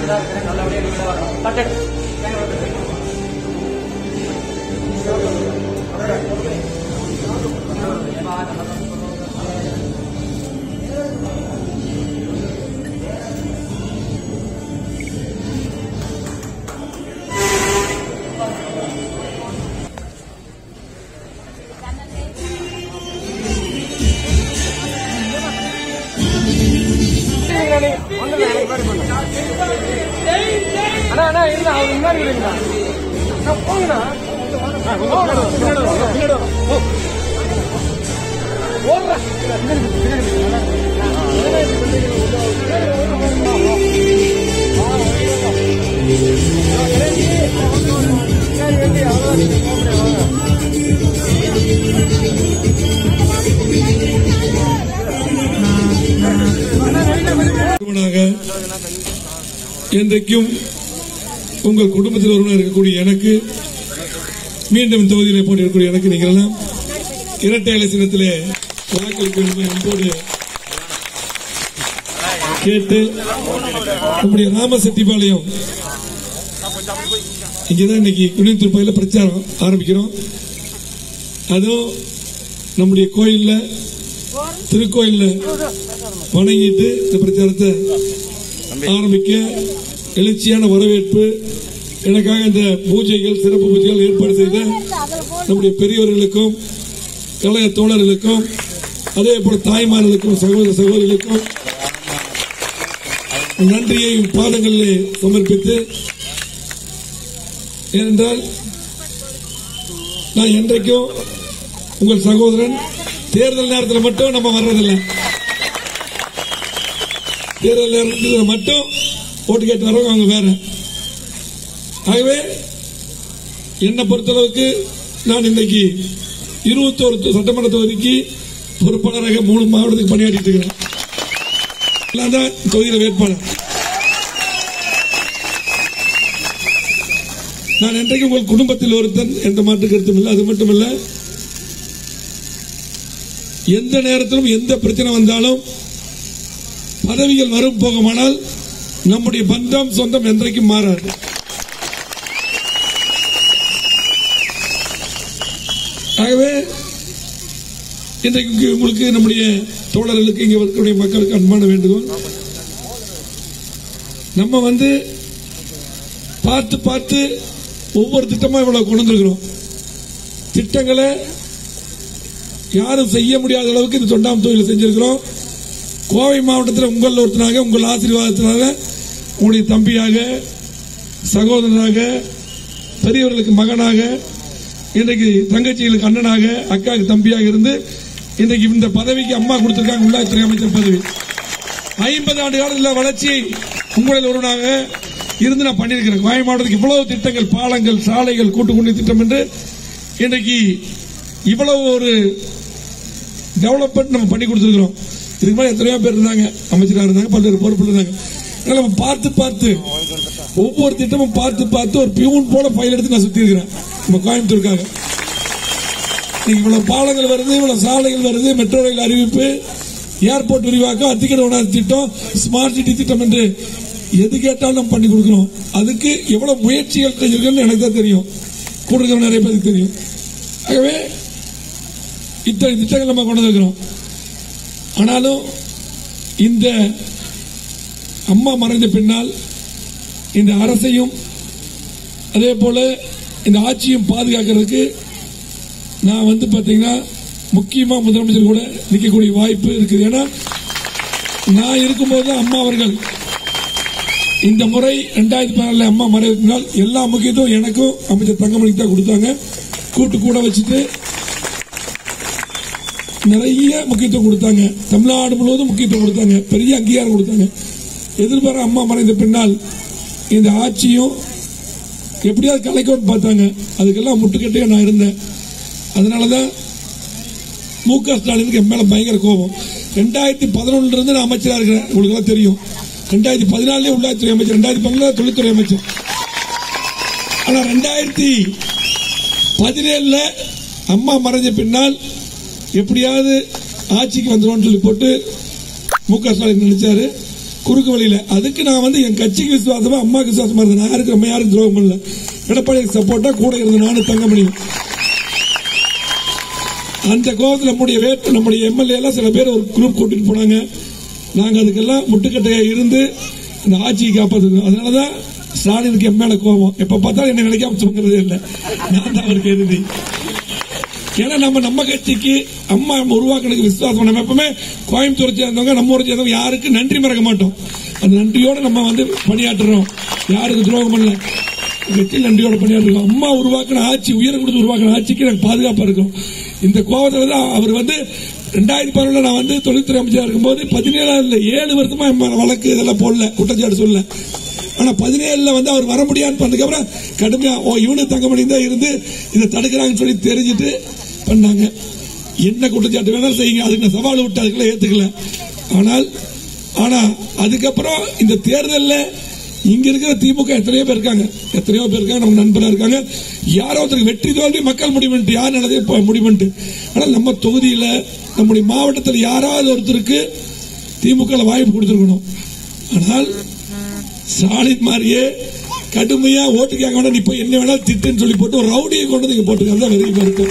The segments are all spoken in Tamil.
நல்லபடியா நீங்க வரணும் தட்டெடு அண்ணா அண்ணா இருந்தா அவர் முன்னாடி விடுங்கண்ணா அண்ணா, போங்கண்ணா போங்கண்ணா. பின்னாடி வாங்க, பின்னாடி வாங்க. போ. ஓடுறா. பின்னாடி போ, பின்னாடி போ. நிறுவனாக என்றைக்கும் உங்கள் குடும்பத்தில் ஒருவனாக இருக்கக்கூடிய எனக்கு மீண்டும் இந்த தொகுதியிலே போட்டிருக்கக்கூடிய எனக்கு நீங்கள் எல்லாம் இரட்டை இலை சின்னத்திலே வாக்களிக்க வேண்டும் என அன்போடு கேட்டு நம்முடைய ராமசெட்டிப்பாளையம் இங்கதான் இன்னைக்கு குடியிருப்பு பிரச்சாரம் ஆரம்பிக்கிறோம் அதுவும் நம்முடைய கோயில்ல திருக்கோயில்ல வணங்கிட்டு இந்த பிரச்சாரத்தை ஆரம்பிக்க எழுச்சியான வரவேற்பு எனக்காக இந்த பூஜைகள் சிறப்பு பூஜைகள் ஏற்பாடு செய்த நம்முடைய பெரியவர்களுக்கும் கழக தோழர்களுக்கும் அதே போல தாய்மார்களுக்கும் சகோதர சகோதரிகளுக்கும் நன்றியை பாதங்களிலே சமர்ப்பித்து ஏனென்றால் நான் என்றைக்கும் உங்கள் சகோதரன் தேர்தல் நேரத்தில் மட்டும் நம்ம வர்றதில்லை தேர்தல் நேரத்தில் மட்டும் ஓட்டு கேட்டு வரவங்க அவங்க வேற ஆகவே என்னை பொறுத்தளவுக்கு நான் இன்னைக்கு இருபத்தோரு சட்டமன்ற தொகுதிக்கு பொறுப்பாளராக மூணு மாவட்டத்துக்கு பணியாற்றிட்டு இருக்கிறேன் நான் தான் தொகுதியில் வேட்பாளர் நான் என்றைக்கு உங்கள் குடும்பத்தில் ஒருத்தன் எந்த மாற்று கருத்தும் இல்லை அது மட்டும் இல்லை எந்த நேரத்திலும் எந்த பிரச்சனை வந்தாலும் பதவிகள் வரும் போகுமானால் நம்முடைய பந்தம் சொந்தம் என்றைக்கும் மாறாது ஆகவே இன்றைக்கு உங்களுக்கு நம்முடைய தோழர்களுக்கு இங்க இருக்கக்கூடிய மக்களுக்கு அன்பான வேண்டுகோள் நம்ம வந்து பார்த்து பார்த்து ஒவ்வொரு திட்டமா இவ்வளவு கொண்டு வந்திருக்கிறோம் திட்டங்களை யாரும் செய்ய முடியாத அளவுக்கு இந்த தொண்டாம் தொழில் செஞ்சிருக்கிறோம் கோவை மாவட்டத்தில் உங்கள் ஒருத்தனாக உங்கள் ஆசீர்வாதத்தினால உங்களுடைய தம்பியாக சகோதரனாக பெரியவர்களுக்கு மகனாக இன்றைக்கு தங்கச்சிகளுக்கு அண்ணனாக அக்காவுக்கு தம்பியாக இருந்து இன்றைக்கு இந்த பதவிக்கு அம்மா கொடுத்திருக்காங்க உள்ளாட்சித்துறை அமைச்சர் பதவி ஐம்பது ஆண்டு காலத்தில் வளர்ச்சியை உங்களில் ஒருவனாக இருந்து நான் பண்ணியிருக்கிறேன் கோவை மாவட்டத்துக்கு இவ்வளவு திட்டங்கள் பாலங்கள் சாலைகள் கூட்டு குடி திட்டம் என்று இன்றைக்கு இவ்வளவு ஒரு டெவலப்மெண்ட் நம்ம பண்ணி கொடுத்துருக்கிறோம் இதுக்கு மேலே எத்தனையோ பேர் இருந்தாங்க அமைச்சராக இருந்தாங்க பல்வேறு பொறுப்பில் இருந்தாங்க அதனால நம்ம பார்த்து பார்த்து ஒவ்வொரு திட்டமும் பார்த்து பார்த்து ஒரு பியூன் போல ஃபைல் எடுத்து நான் சுத்தி இருக்கிறேன் நம்ம கோயம்புத்தூருக்காக இன்னைக்கு இவ்வளவு பாலங்கள் வருது இவ்வளவு சாலைகள் வருது மெட்ரோ ரயில் அறிவிப்பு ஏர்போர்ட் விரிவாக்கம் அத்திக்கட உணவு திட்டம் ஸ்மார்ட் சிட்டி திட்டம் என்று எது கேட்டாலும் நம்ம பண்ணி கொடுக்கிறோம் அதுக்கு எவ்வளவு முயற்சிகள் இருக்குன்னு எனக்கு தான் தெரியும் கூட இருக்கிற நிறைய பேருக்கு தெரியும் ஆகவே இத்தனை திட்டங்கள் நம்ம கொண்டு வந்திருக்கிறோம் ஆனாலும் இந்த அம்மா மறைந்த பின்னால் இந்த அரசையும் அதே போல இந்த ஆட்சியும் பாதுகாக்கிறதுக்கு நான் வந்து பாத்தீங்கன்னா முக்கியமா முதலமைச்சர் கூட நிற்கக்கூடிய வாய்ப்பு இருக்குது ஏன்னா நான் இருக்கும்போது அம்மா அவர்கள் இந்த முறை ரெண்டாயிரத்தி பதினாலுல அம்மா மறைவினால் எல்லா முக்கியத்துவம் எனக்கும் அமைச்சர் தங்கமணிக்கு தான் கொடுத்தாங்க கூட்டு கூட வச்சுட்டு நிறைய முக்கியத்துவம் கொடுத்தாங்க தமிழ்நாடு முழுவதும் முக்கியத்துவம் கொடுத்தாங்க பெரிய அங்கீகாரம் கொடுத்தாங்க எதிர்பார அம்மா மறைந்த பின்னால் இந்த ஆட்சியும் எப்படியாவது கலைக்கோன்னு பார்த்தாங்க அதுக்கெல்லாம் முட்டுக்கட்டையே நான் இருந்தேன் அதனாலதான் மு க ஸ்டாலினுக்கு என் மேல பயங்கர கோபம் ரெண்டாயிரத்தி பதினொன்னுல இருந்து நான் அமைச்சரா இருக்கிறேன் உங்களுக்கு எல்லாம் தெரியும் ரெண்டாயிரத்தி பதினாலே உள்ளாட்சித்துறை அமைச்சர் ரெண்டாயிரத்தி பதினாலு தொழில்துறை அமைச்சர் ஆனா ரெண்டாயிரத்தி பதினேழுல அம்மா மறைஞ்ச பின்னால் எப்படியாவது ஆட்சிக்கு வந்துடும் சொல்லி போட்டு மு க ஸ்டாலின் நினைச்சாரு குறுக்கு வழியில அதுக்கு நான் வந்து என் கட்சிக்கு விசுவாசமா அம்மாக்கு விசுவாசமா இருந்தேன் நான் யாருக்கு நம்ம யாருக்கு துரோகம் பண்ணல எடப்பாடி சப்போர்ட்டா கூட இருந்து நானும் தங்கமணியும் அந்த கோபத்தில் நம்முடைய வேட்பு நம்முடைய எம்எல்ஏ எல்லாம் சில பேர் ஒரு குரூப் கூட்டிட்டு போனாங்க நாங்க அதுக்கெல்லாம் முட்டுக்கட்டையா இருந்து இந்த ஆட்சியை காப்பாத்துக்கோம் அதனாலதான் ஸ்டாலினுக்கு என் மேல கோபம் எப்ப பார்த்தாலும் என்ன நினைக்காம தூங்குறதே இல்லை நான் தான் அவருக்கு எதிரி ஏன்னா நம்ம நம்ம கட்சிக்கு அம்மா உருவாக்குனதுக்கு விசுவாசம் நம்ம எப்பவுமே கோயம்புத்தூர் சேர்ந்தவங்க நம்ம ஊரை சேர்ந்தவங்க யாருக்கு நன்றி மறக்க மாட்டோம் அந்த நன்றியோட நம்ம வந்து பணியாற்றுறோம் யாருக்கு துரோகம் பண்ணல கட்சி நன்றியோட பணியாற்றுறோம் அம்மா உருவாக்கின ஆட்சி உயர் கொடுத்து உருவாக்கின ஆட்சிக்கு எனக்கு பாதுகாப்பா இருக்கும் இந்த கோபத்துல தான் அவர் வந்து ரெண்டாயிரத்தி பதினொன்று நான் வந்து தொழில்துறை அமைச்சரா இருக்கும்போது பதினேழாவது இல்ல ஏழு வருஷமா என் மேல வழக்கு இதெல்லாம் போடல குற்றச்சாட்டு சொல்லல ஆனா பதினேழுல வந்து அவர் வர முடியாதுன்னு பண்ணதுக்கப்புறம் கடுமையா ஓ இவனு தங்கமணி தான் இருந்து இதை தடுக்கிறாங்கன்னு சொல்லி தெரிஞ்சுட்டு பண்ணாங்க என்ன குற்றச்சாட்டு வேணாலும் செய்யுங்க அதுக்கு நான் சவால் விட்டு அதுக்கெல்லாம் ஏத்துக்கல ஆனால் ஆனா அதுக்கப்புறம் இந்த தேர்தல்ல இங்க இருக்கிற திமுக எத்தனையோ பேர் இருக்காங்க எத்தனையோ பேர் இருக்காங்க நம்ம நண்பரா இருக்காங்க யாரோ ஒருத்தருக்கு வெற்றி தோல்வி மக்கள் முடிவு பண்ணிட்டு யார் நடந்தே இப்ப முடிவு பண்ணிட்டு ஆனால் நம்ம தொகுதியில நம்முடைய மாவட்டத்தில் யாராவது ஒருத்தருக்கு திமுக வாய்ப்பு கொடுத்திருக்கணும் ஆனால் ஸ்டாலின் மாதிரியே கடுமையா ஓட்டு கேட்க வேண்டாம் நீ போய் என்ன வேணாலும் திட்டுன்னு சொல்லி போட்டு ஒரு ரவுடியை கொண்டு வந்து இங்க போட்டுக்கிறது தான் வெறும் வருத்தம்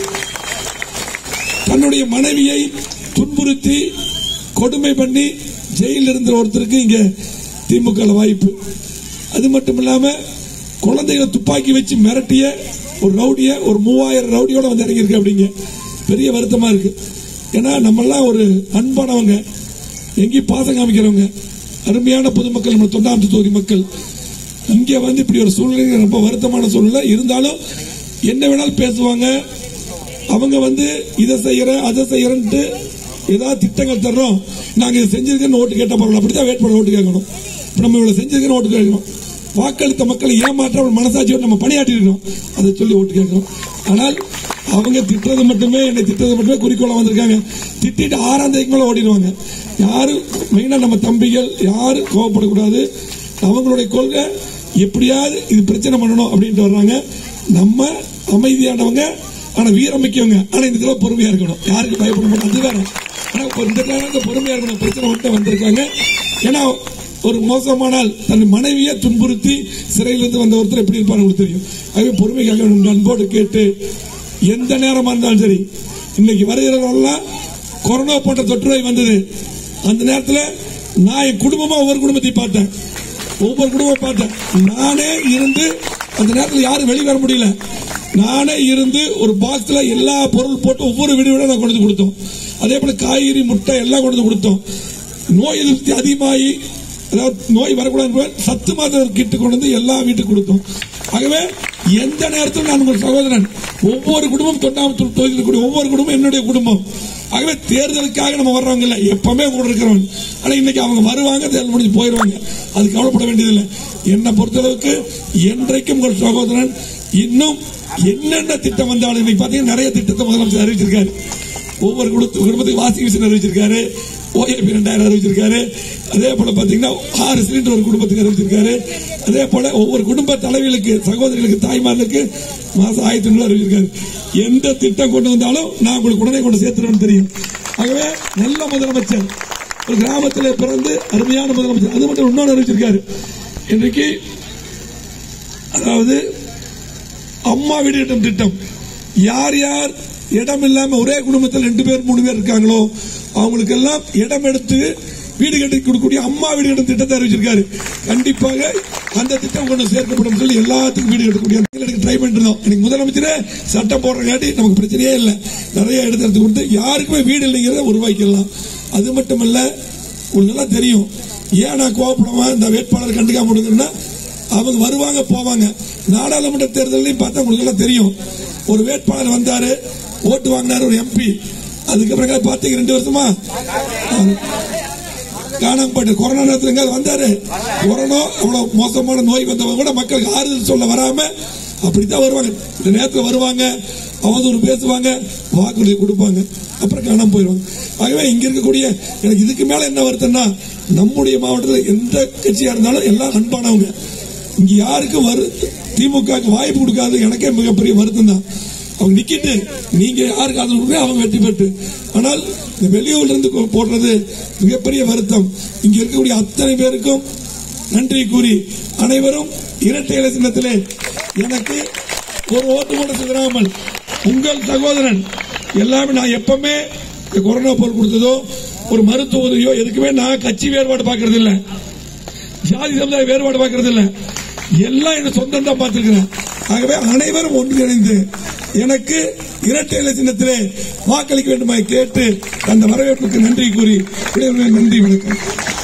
தன்னுடைய மனைவியை துன்புறுத்தி கொடுமை பண்ணி ஜெயிலில் இருந்த ஒருத்தருக்கு இங்க திமுக ல வாய்ப்பு அது மட்டும் இல்லாம குழந்தைகளை துப்பாக்கி வச்சு மிரட்டிய ஒரு ரவுடிய ஒரு மூவாயிரம் ரவுடியோட வந்து இறங்கியிருக்கு அப்படிங்க பெரிய வருத்தமா இருக்கு ஏன்னா நம்மெல்லாம் ஒரு அன்பானவங்க எங்கேயும் பாசம் காமிக்கிறவங்க அருமையான பொதுமக்கள் நம்ம தொண்டாமத்து தொகுதி மக்கள் இங்க வந்து இப்படி ஒரு சூழ்நிலை ரொம்ப வருத்தமான சூழ்நிலை இருந்தாலும் என்ன வேணாலும் பேசுவாங்க அவங்க வந்து இதை செய்யற அதை செய்யறன்ட்டு ஏதாவது திட்டங்கள் தர்றோம் நாங்க இதை செஞ்சிருக்கேன்னு ஓட்டு கேட்ட பரவாயில்ல அப்படித்தான் வேட்பாளர் ஓட்டு கேட்கணும் இப்ப நம்ம இவ்வளவு செஞ்சிருக்கேன்னு ஓட்டு கேட்கணும் வாக்களித்த மக்களை ஏமாற்ற ஒரு மனசாட்சியோட நம்ம பணியாற்றி இருக்கோம் அதை சொல்லி ஓட்டு கேட்கணும் ஆனால் அவங்க திட்டுறது மட்டுமே என்னை திட்டுறது மட்டுமே குறிக்கோளா வந்திருக்காங்க திட்டிட்டு ஆறாம் தேதிக்கு மேல ஓடிடுவாங்க யாரு மெயினா நம்ம தம்பிகள் யாரு கோவப்படக்கூடாது அவங்களுடைய கொள்கை எப்படியாவது இது பிரச்சனை பண்ணணும் அப்படின்ட்டு வர்றாங்க நம்ம அமைதியானவங்க ஆனா வீரம் மிக்கவங்க ஆனா இந்த தடவை பொறுமையா இருக்கணும் யாருக்கு பயப்பட மாட்டோம் அது வேற ஆனா இப்ப இந்த தடவை பொறுமையா இருக்கணும் பிரச்சனை மட்டும் வந்திருக்காங்க ஏன்னா ஒரு மோசமானால் தன் மனைவியை துன்புறுத்தி சிறையிலிருந்து வந்த ஒருத்தர் எப்படி இருப்பாரு உங்களுக்கு தெரியும் ஆகவே பொறுமைக்காக வேண்டும் அன்போடு கேட்டு எந்த நேரமா இருந்தாலும் சரி இன்னைக்கு வருகிறவர்கள்லாம் கொரோனா போன்ற தொற்று நோய் வந்தது அந்த நேரத்தில் நான் என் குடும்பமா ஒவ்வொரு குடும்பத்தை பார்த்தேன் ஒவ்வொரு குடும்பம் பார்த்தேன் நானே இருந்து அந்த நேரத்தில் யாரும் வெளியே வர முடியல நானே இருந்து ஒரு பாக்ஸ்ல எல்லா பொருள் போட்டு ஒவ்வொரு வீடு வீட நான் கொண்டு வந்து கொடுத்தோம் அதே போல காய்கறி முட்டை எல்லாம் கொண்டு வந்து கொடுத்தோம் நோய் எதிர்ப்பு அதிகமாகி அதாவது நோய் வரக்கூடாது சத்து மாத்திரை கிட்டு கொண்டு வந்து எல்லா வீட்டுக்கு கொடுத்தோம் ஆகவே எந்த நேரத்திலும் நான் உங்கள் சகோதரன் ஒவ்வொரு குடும்பம் தொண்டாமத்தூர் தொகுதியில் கூடிய ஒவ்வொரு குடும்பம் என்னுடைய குடும்பம் ஆகவே தேர்தலுக்காக நம்ம வர்றவங்க இல்ல எப்பவுமே கூட இருக்கிறவங்க ஆனா இன்னைக்கு அவங்க வருவாங்க தேர்தல் முடிஞ்சு போயிடுவாங்க அது கவலைப்பட வேண்டியதில்லை என்னை பொறுத்தளவுக்கு என்றைக்கும் உங்கள் சகோதரன் இன்னும் என்னென்ன திட்டம் வந்தாலும் இன்னைக்கு பாத்தீங்கன்னா நிறைய திட்டத்தை முதலமைச்சர் அறிவிச்சிருக்காரு ஒவ்வொரு குடும்ப- குடும்பத்துக்கு வாஷிங் மிஷின் அறிவிச்சிருக்காரு ஓஏபி ரெண்டாயிரம் அறிவிச்சிருக்காரு அதே போல பாத்தீங்கன்னா ஆறு சிலிண்டர் ஒரு குடும்பத்துக்கு அறிவிச்சிருக்காரு அதே போல ஒவ்வொரு குடும்ப தலைவிகளுக்கு சகோதரிகளுக்கு தாய்மார்களுக்கு மாசம் ஆயிரத்தி ஐநூறு அறிவிச்சிருக்காரு எந்த திட்டம் கொண்டு வந்தாலும் நான் உங்களுக்கு உடனே கொண்டு சேர்த்துருவேன் தெரியும் ஆகவே நல்ல முதலமைச்சர் ஒரு கிராமத்திலே பிறந்து அருமையான முதலமைச்சர் அது மட்டும் இன்னொன்று அறிவிச்சிருக்காரு இன்றைக்கு அதாவது அம்மா வீடு கட்டும் திட்டம் யார் யார் இடம் இல்லாம ஒரே குடும்பத்தில் ரெண்டு பேர் மூணு பேர் இருக்காங்களோ அவங்களுக்கு எல்லாம் இடம் எடுத்து வீடு கட்டி கொடுக்கக்கூடிய அம்மா வீடு கட்டும் திட்டத்தை அறிவிச்சிருக்காரு கண்டிப்பாக அந்த திட்டம் கொண்டு சேர்க்கப்படும் சொல்லி எல்லாத்துக்கும் வீடு கட்டக்கூடிய எனக்கு ட்ரை பண்ணிட்டு இருந்தோம் எனக்கு முதலமைச்சரே சட்டம் போடுறங்காட்டி நமக்கு பிரச்சனையே இல்லை நிறைய இடத்த எடுத்து கொடுத்து யாருக்குமே வீடு இல்லைங்கிறத உருவாக்கிடலாம் அது மட்டுமல்ல உங்களுக்கு நல்லா தெரியும் ஏன் நான் கோவப்படாம இந்த வேட்பாளர் கண்டுக்காம விடுங்கன்னா அவங்க வருவாங்க போவாங்க நாடாளுமன்ற தேர்தலையும் பார்த்தா உங்களுக்கு எல்லாம் தெரியும் ஒரு வேட்பாளர் வந்தாரு ஓட்டு வாங்கினாரு ஒரு எம்பி அதுக்கப்புறம் பாத்தீங்க ரெண்டு வருஷமா காணாம போயிட்டு கொரோனா நேரத்தில் எங்காவது வந்தாரு கொரோனா அவ்வளவு மோசமான நோய் வந்தவங்க கூட மக்களுக்கு ஆறுதல் சொல்ல வராம அப்படித்தான் வருவாங்க இந்த நேரத்தில் வருவாங்க அவதூறு பேசுவாங்க வாக்குறுதி கொடுப்பாங்க அப்புறம் காணாம போயிடுவாங்க ஆகவே இங்க இருக்கக்கூடிய எனக்கு இதுக்கு மேல என்ன வருத்தம்னா நம்முடைய மாவட்டத்தில் எந்த கட்சியா இருந்தாலும் எல்லாம் அன்பானவங்க இங்க யாருக்கும் வரு திமுக வாய்ப்பு கொடுக்காது எனக்கே மிகப்பெரிய வருத்தம் தான் அவங்க நிக்கிட்டு நீங்க யாருக்கு ஆதரவு கொடுங்க அவங்க வெற்றி பெற்று ஆனால் இந்த வெளியூர்ல இருந்து கொ- போடுறது மிகப்பெரிய வருத்தம் இங்க இருக்கக்கூடிய அத்தனை பேருக்கும் நன்றி கூறி அனைவரும் இரட்டை இலை சின்னத்திலே எனக்கு ஒரு ஓட்டு கூட சிதறாமல் உங்கள் சகோதரன் எல்லாமே நான் எப்பவுமே இந்த கொரோனா போல் கொடுத்ததோ ஒரு மருத்துவ உதவியோ எதுக்குமே நான் கட்சி வேறுபாடு பார்க்கறது இல்ல ஜாதி சமுதாய வேறுபாடு பார்க்கறது இல்ல எல்லாம் என்ன சொந்தம் தான் பார்த்திருக்கிறேன் ஆகவே அனைவரும் ஒன்றிணைந்து எனக்கு இரட்டை இலை சின்னத்திலே வாக்களிக்க வேண்டுமாய் கேட்டு அந்த வரவேற்புக்கு நன்றி கூறி விடைபெறுகிறேன். நன்றி வணக்கம்